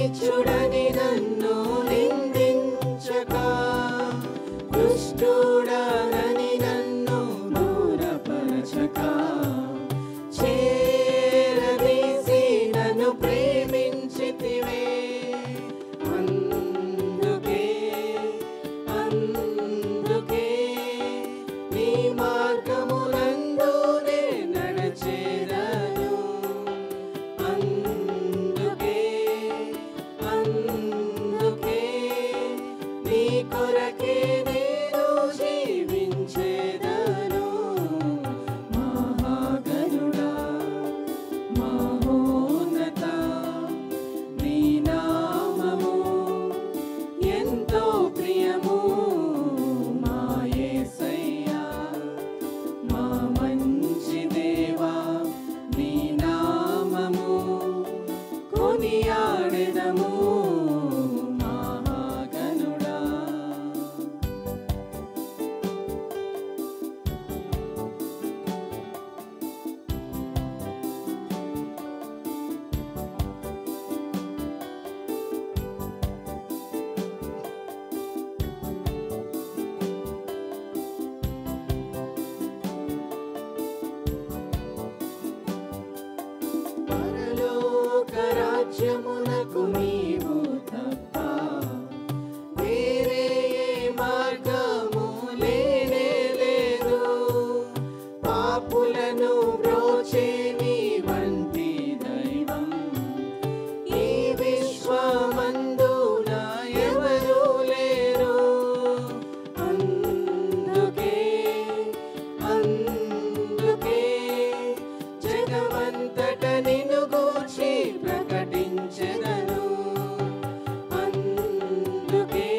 నీచుడని నన్ను నిందించక దుష్టుడనని నన్ను దూరపరచక చేరదీసి నన్ను ప్రేమించితివే అందుకే అందుకే నీ మార్గములందునే నడచేదను అందుకే అందుకే నీ కొరకే నేను జీవించేదను మహాగరుడా మహోన్నత నీ నామము ఎంతో ప్రియము మా యేసయ్యా మా మంచి దేవా నీ నామము కొనియాడెదము మహాగనుడా పరలోక రాజ్యమునకు నీవు తప్ప వేరే ఏ మార్గము లేనే లేదు పాపులను బ్రోచే నీ వంటి దైవం ఈ విశ్వమందున ఎవరు లేరు అందుకే అందుకే జగమంతట నిన్ను గూర్చి ప్రకటించెదను అందుకే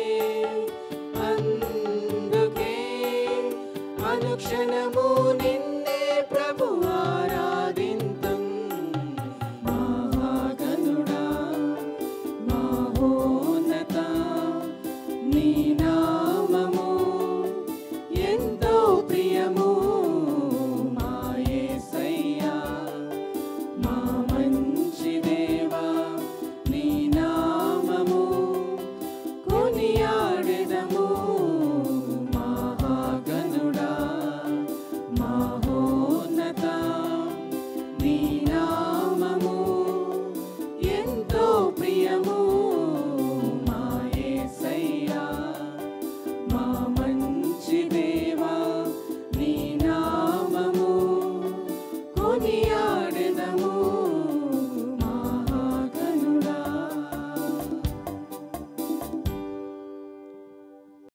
అందుకే అనుక్షణము నిన్నే ప్రభు ఆరాధింతం మహాగనుడా మహోన్నత నీ నామము ఎంతో ప్రియము మా యేసయ్యా మా మంచి దేవా నీ నామము కొనియాడెదము మహాగనుడా మహోన్నత నీ నామము ఎంతో ప్రియము మా యేసయ్యా మా మంచి దేవా నీ నామము కొనియా